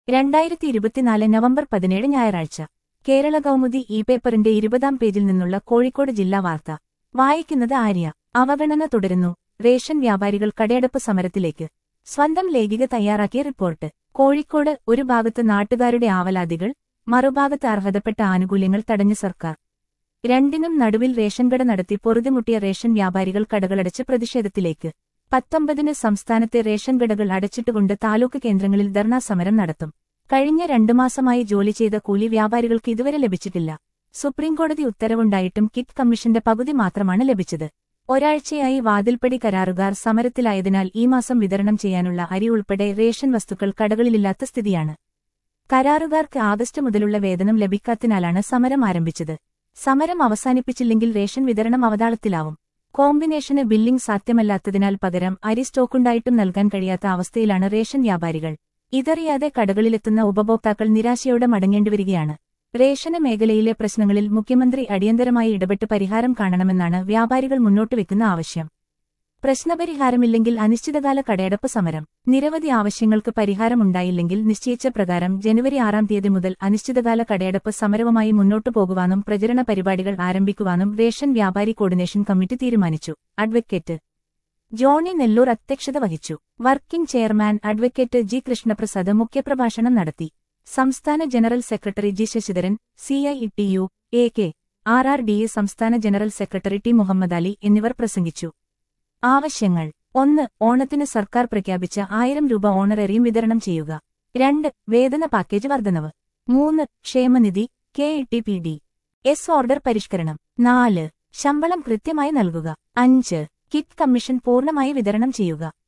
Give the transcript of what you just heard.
രണ്ടായിരത്തി ഇരുപത്തിനാല് നവംബർ പതിനേഴ് ഞായറാഴ്ച കേരള കൗമുദി ഇ പേപ്പറിന്റെ ഇരുപതാം പേജിൽ നിന്നുള്ള കോഴിക്കോട് ജില്ലാ വാർത്ത വായിക്കുന്നത് ആര്യ അവഗണന തുടരുന്നു റേഷൻ വ്യാപാരികൾ കടയടപ്പ് സമരത്തിലേക്ക് സ്വന്തം ലേഖിക തയ്യാറാക്കിയ റിപ്പോർട്ട് കോഴിക്കോട് ഒരു ഭാഗത്ത് നാട്ടുകാരുടെ ആവലാതികൾ മറുഭാഗത്ത് അർഹതപ്പെട്ട ആനുകൂല്യങ്ങൾ തടഞ്ഞ സർക്കാർ രണ്ടിനും നടുവിൽ റേഷൻ കട നടത്തി പൊറുതിമുട്ടിയ റേഷൻ വ്യാപാരികൾ കടകളടച്ച് പ്രതിഷേധത്തിലേക്ക് പത്തൊമ്പതിന് സംസ്ഥാനത്തെ റേഷൻ കടകൾ അടച്ചിട്ടുകൊണ്ട് താലൂക്ക് കേന്ദ്രങ്ങളിൽ ധർണാ സമരം നടത്തും കഴിഞ്ഞ രണ്ടു മാസമായി ജോലി ചെയ്ത കൂലി വ്യാപാരികൾക്ക് ഇതുവരെ ലഭിച്ചിട്ടില്ല സുപ്രീംകോടതി ഉത്തരവുണ്ടായിട്ടും കിറ്റ് കമ്മീഷന്റെ പകുതി മാത്രമാണ് ലഭിച്ചത് ഒരാഴ്ചയായി വാതിൽപ്പടി കരാറുകാർ സമരത്തിലായതിനാൽ ഈ മാസം വിതരണം ചെയ്യാനുള്ള അരി ഉൾപ്പെടെ റേഷൻ വസ്തുക്കൾ കടകളിലില്ലാത്ത സ്ഥിതിയാണ് കരാറുകാർക്ക് ആഗസ്റ്റ് മുതലുള്ള വേതനം ലഭിക്കാത്തിനാലാണ് സമരം ആരംഭിച്ചത് സമരം അവസാനിപ്പിച്ചില്ലെങ്കിൽ റേഷൻ വിതരണം അവതാളത്തിലാവും കോമ്പിനേഷന് ബില്ലിംഗ് സാധ്യമല്ലാത്തതിനാൽ പകരം അരി സ്റ്റോക്കുണ്ടായിട്ടും നൽകാൻ കഴിയാത്ത അവസ്ഥയിലാണ് റേഷൻ വ്യാപാരികൾ ഇതറിയാതെ കടകളിലെത്തുന്ന ഉപഭോക്താക്കൾ നിരാശയോടെ മടങ്ങേണ്ടിവരികയാണ് റേഷന മേഖലയിലെ പ്രശ്നങ്ങളിൽ മുഖ്യമന്ത്രി അടിയന്തരമായി ഇടപെട്ട് പരിഹാരം കാണണമെന്നാണ് വ്യാപാരികൾ മുന്നോട്ടുവെക്കുന്ന ആവശ്യം പ്രശ്നപരിഹാരമില്ലെങ്കിൽ അനിശ്ചിതകാല കടയടപ്പ് സമരം നിരവധി ആവശ്യങ്ങൾക്ക് പരിഹാരമുണ്ടായില്ലെങ്കിൽ നിശ്ചയിച്ച പ്രകാരം ജനുവരി ആറാം തീയതി മുതൽ അനിശ്ചിതകാല കടയടപ്പ് സമരവുമായി മുന്നോട്ടു പോകുവാനും പ്രചരണ പരിപാടികൾ ആരംഭിക്കുവാനും റേഷൻ വ്യാപാരി കോർഡിനേഷൻ കമ്മിറ്റി തീരുമാനിച്ചു അഡ്വക്കേറ്റ് ജോണി നെല്ലൂർ അധ്യക്ഷത വഹിച്ചു working chairman advocate G Krishnaprasad മുഖ്യപ്രഭാഷണം നടത്തി സംസ്ഥാന general secretary G Sasidharan C I T U A K R R D A സംസ്ഥാന general secretary T Muhammad Ali എന്നിവർ പ്രസംഗിച്ചു ആവശ്യങ്ങൾ ഒന്ന് ഓണത്തിന് സർക്കാർ പ്രഖ്യാപിച്ച ആയിരം രൂപ ഓണറേറിയം വിതരണം ചെയ്യുക രണ്ട് വേതന പാക്കേജ് വർധനവ് മൂന്ന് ക്ഷേമനിധി K T P D S order പരിഷ്കരണം നാല് ശമ്പളം കൃത്യമായി നൽകുക അഞ്ച് കിറ്റ് കമ്മീഷൻ പൂർണ്ണമായി വിതരണം ചെയ്യുക